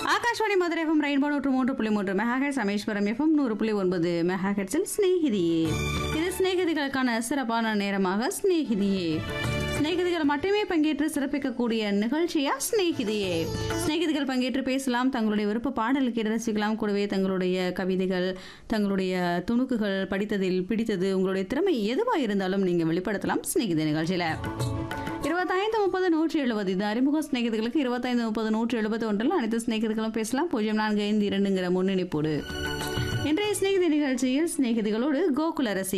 Akashvani Madurai FM rainbow நூற்று மூன்று புள்ளி மூன்று மெகாஹெட்ஸ் ராமேஸ்வரம் எஃப்எம் நூறு புள்ளி ஒன்பது மெகாஹெட்ஸில் ஸ்நேகிதியே இது சிநேகிதிகளுக்கான சிறப்பான நேரமாக ஸ்நேகிதியே சிநேகிதிகள் மட்டுமே பங்கேற்று சிறப்பிக்கக்கூடிய நிகழ்ச்சியா ஸ்நேகிதியே சிநேகிதிகள் பங்கேற்று பேசலாம் தங்களுடைய விருப்ப பாடல் கேட்டு ரசிக்கலாம் கூடவே தங்களுடைய கவிதைகள் தங்களுடைய துணுக்குகள் படித்ததில் பிடித்தது உங்களுடைய திறமை எதுவாக இருந்தாலும் நீங்கள் வெளிப்படுத்தலாம் சிநேகிதி நிகழ்ச்சியில் இருபத்தைந்து முப்பது நூற்றி எழுபது இது அறிமுக சிநேகிதர்களுக்கு இருபத்தைந்து முப்பது நூற்றி எழுபத்தி ஒன்றில் அனைத்து சிநேகிதர்களும் பேசலாம் பூஜ்ஜியம் நான்கு ஐந்து இரண்டுங்கிற முன்னணிப்போடு இன்றைய சிநேகிதி நிகழ்ச்சியில் சிநேகிதிகளோடு கோகுல ரசி